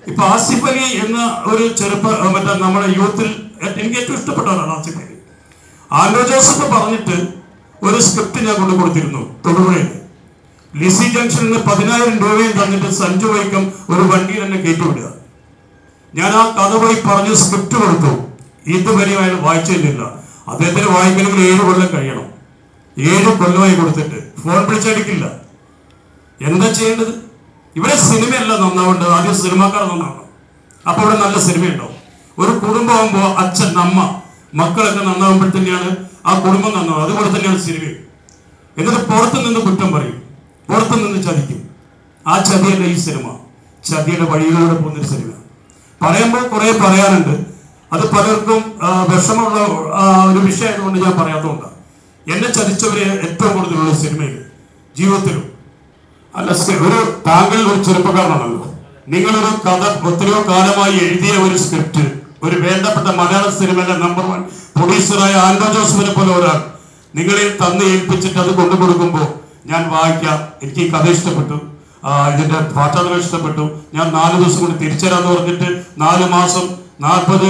ഇപ്പൊ ആസിഫ് അലി എന്ന ഒരു ചെറുപ്പ മറ്റേ നമ്മുടെ യൂത്തിൽ എനിക്ക് ഏറ്റവും ഇഷ്ടപ്പെട്ട ആളാണ് ആസിഫ് അലി ആൻഡ്രോ ജോസഫ് പറഞ്ഞിട്ട് ഒരു സ്ക്രിപ്റ്റ് ഞാൻ കൊണ്ടു കൊടുത്തിരുന്നു തൊടുപുഴയിൽ ലിസി ജംഗ്ഷനിൽ നിന്ന് പതിനായിരം രൂപയും തന്നിട്ട് സഞ്ജു വൈക്കം ഒരു വണ്ടിയിൽ എന്നെ കയറ്റിവിടുക ഞാൻ ആ കഥ പോയി പറഞ്ഞ് സ്ക്രിപ്റ്റ് കൊടുത്തു ഇതുവരെ അയാൾ വായിച്ചില്ല അദ്ദേഹത്തിന് വായിക്കണമെങ്കിൽ ഏഴ് കൊല്ലം കഴിയണം ഏഴ് കൊല്ലമായി കൊടുത്തിട്ട് ഫോൺ വിളിച്ചടിക്കില്ല എന്താ ചെയ്യേണ്ടത് ഇവിടെ സിനിമയല്ല നന്നാവേണ്ടത് ആദ്യം സിനിമാക്കാർ നന്നാവണം അപ്പൊ ഇവിടെ നല്ല സിനിമയുണ്ടാവും ഒരു കുടുംബമാകുമ്പോൾ അച്ഛൻ അമ്മ മക്കളൊക്കെ നന്നാവുമ്പോൾ തന്നെയാണ് ആ കുടുംബം നന്നാവുക അതുപോലെ തന്നെയാണ് സിനിമയും എന്നിട്ട് പുറത്തു നിന്ന് കുറ്റം പറയും പുറത്തു നിന്ന് ചതിക്കും ആ ചതിയല്ല ഈ സിനിമ ചതിയുടെ വഴിയിലൂടെ പോകുന്നൊരു സിനിമ പറയുമ്പോൾ കുറെ പറയാനുണ്ട് അത് പലർക്കും ആ, വിഷമമുള്ള ആ, ഒരു വിഷയമായതുകൊണ്ട് ഞാൻ പറയാത്തതുകൊണ്ടാണ് എന്നെ ചതിച്ചവരെ ഏറ്റവും കൂടുതലുള്ള സിനിമയിൽ ജീവിതത്തിലും അല്ല സി- ഒരു താങ്കൾ ഒരു ചെറുപ്പക്കാരനാണല്ലോ നിങ്ങളൊരു കഥ ഒത്തിരിയോ കാലമായി എഴുതിയ ഒരു സ്ക്രിപ്റ്റ് ഒരു വേണ്ടപ്പെട്ട മലയാള സിനിമയിലെ നമ്പർ വൺ പ്രൊഡ്യൂസറായ ആൻഡോ ജോസഫിനെ പോലെ ഒരാൾ നിങ്ങളിൽ തന്ന് ഏൽപ്പിച്ചിട്ട് അത് കൊണ്ടു കൊടുക്കുമ്പോൾ ഞാൻ വായിക്കാം എനിക്ക് ഈ കഥ ഇഷ്ടപ്പെട്ടു ആ, ഇതിന്റെ പാട്ടാളുകൾ ഇഷ്ടപ്പെട്ടു ഞാൻ നാല് ദിവസം കൊണ്ട് തിരിച്ചുതരാന്ന് പറഞ്ഞിട്ട് നാല് മാസം നാൽപ്പത്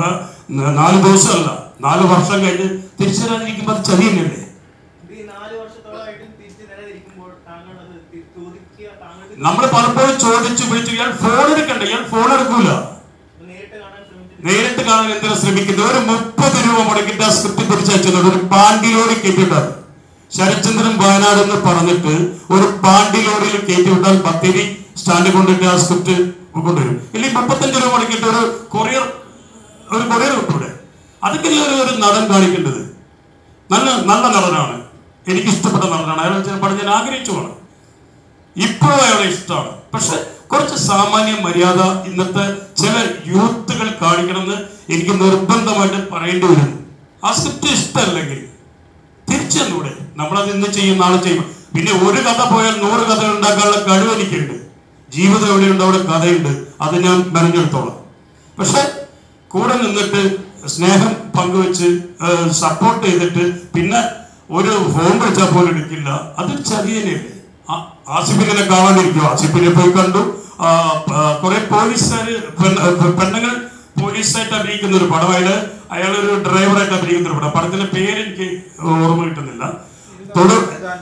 നാല് ദിവസമല്ല നാല് വർഷം കഴിഞ്ഞ് തിരിച്ചു തരാതിരിക്കുമ്പോൾ അത് ചതിയല്ലേ ഇത് ഈ നാല് വർഷത്തോളമായിട്ടും തിരിച്ചു തരാതിരിക്കുമ്പോൾ താങ്കൾ അത് തി- ചോദിക്കുക താങ്കൾക്ക് നമ്മൾ പലപ്പോഴും ചോദിച്ചു വിളിച്ചു ഇയാൾ ഫോൺ എടുക്കണ്ട ഇയാൾ ഫോൺ എടുക്കൂല നേരിട്ട് കാണാൻ ശ്രമിച്ചിട്ട് നേരിട്ട് കാണാൻ എന്തിനാ ശ്രമിക്കുന്നത് ഒരു മുപ്പത് രൂപ മുടക്കിട്ട് ആ സ്ക്രിപ്റ്റ് തിരിച്ചയച്ചത് ഒരു പാണ്ടിലോറി കയറ്റിവിട്ടാൽ ശരത്ചന്ദ്രൻ വയനാട് എന്ന് പറഞ്ഞിട്ട് ഒരു പാണ്ടിലോറിയിൽ കയറ്റിവിട്ടാൽ ബത്തേരി സ്റ്റാൻഡിൽ കൊണ്ടിട്ട് ആ സ്ക്രിപ്റ്റ് കൊണ്ടുവരും ഇല്ലെങ്കിൽ മുപ്പത്തഞ്ച് രൂപ മുടക്കിയിട്ട് ഒരു കൊറിയർ ഒരു കൊറിയർ കിട്ടൂടെ അതൊക്കെ ഒരു ഒരു നടൻ കാണിക്കേണ്ടത് നല്ല നല്ല നടനാണ് എനിക്ക് ഇഷ്ടപ്പെട്ട നടനാണ് അയാൾ ചിലപ്പോൾ ഞാൻ ആഗ്രഹിച്ചുമാണ് ഇപ്പോഴും അയാളെ ഇഷ്ടമാണ് പക്ഷെ കുറച്ച് സാമാന്യ മര്യാദ ഇന്നത്തെ ചില യൂത്തുകൾ കാണിക്കണമെന്ന് എനിക്ക് നിർബന്ധമായിട്ട് പറയേണ്ടി വരുന്നു ആ സ്ക്രിപ്റ്റ് ഇഷ്ടമല്ലെങ്കിൽ തിരിച്ചു തന്നൂടെ നമ്മളത് ഇന്ന് ചെയ്യും നാളെ ചെയ്യും പിന്നെ ഒരു കഥ പോയാൽ നൂറ് കഥ ഉണ്ടാക്കാനുള്ള കഴിവ് എനിക്കുണ്ട് ജീവിതം എവിടെയുണ്ട് അവിടെ കഥയുണ്ട് അത് ഞാൻ മെനഞ്ഞെടുത്തോളാം പക്ഷെ കൂടെ നിന്നിട്ട് സ്നേഹം പങ്കുവെച്ച് സപ്പോർട്ട് ചെയ്തിട്ട് പിന്നെ ഒരു ഫോൺ വിളിച്ചാൽ പോലും എടുക്കില്ല അത് ചതിയനെയല്ലേ ആ- ആസിഫിനെ കാണാണ്ടിരിക്കും ആസിഫിനെ പോയി കണ്ടു ആ, ആ, കുറെ പോലീസുകാർ പെണ്ണുങ്ങൾ പോലീസായിട്ട് അഭിനയിക്കുന്ന ഒരു പടം അയാള് അയാൾ ഒരു ഡ്രൈവറായിട്ട് അഭിനയിക്കുന്ന ഒരു പടം പടത്തിന്റെ പേര് എനിക്ക് ഓർമ്മ കിട്ടുന്നില്ല തുടർ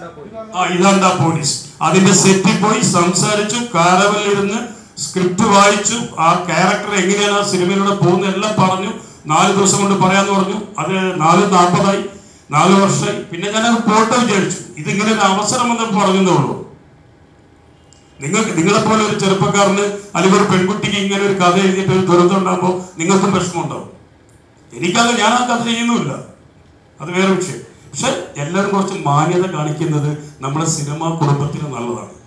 ആ ഇതാണ്ടാ പോലീസ് അതിന്റെ സെറ്റിൽ പോയി സംസാരിച്ചു കാരവലിരുന്ന് സ്ക്രിപ്റ്റ് വായിച്ചു ആ ക്യാരക്ടർ എങ്ങനെയാണ് ആ സിനിമയിലൂടെ പോകുന്നത് എല്ലാം പറഞ്ഞു നാല് ദിവസം കൊണ്ട് പറയാന്ന് പറഞ്ഞു അത് നാല് നാൽപ്പതായി നാല് വർഷമായി പിന്നെ ഞാൻ അത് പോട്ടെ വിചാരിച്ചു ഇതിങ്ങനെ ഒരു അവസരം വന്നപ്പോൾ പറഞ്ഞതേ ഉള്ളൂ നിങ്ങൾക്ക് നിങ്ങളെപ്പോലെ ഒരു ചെറുപ്പക്കാരന് അല്ലെങ്കിൽ ഒരു പെൺകുട്ടിക്ക് ഇങ്ങനെ ഒരു കഥ എഴുതിയിട്ട് ഒരു ദുരന്തം ഉണ്ടാകുമ്പോൾ നിങ്ങൾക്കും വിഷമം ഉണ്ടാവും എനിക്കത് ഞാൻ ആ കഥ ചെയ്യുന്നുമില്ല അത് വേറെ വിഷയം പക്ഷെ എല്ലാവരും കുറച്ച് മാന്യത കാണിക്കുന്നത് നമ്മുടെ സിനിമാ കുടുംബത്തിന് നല്ലതാണ്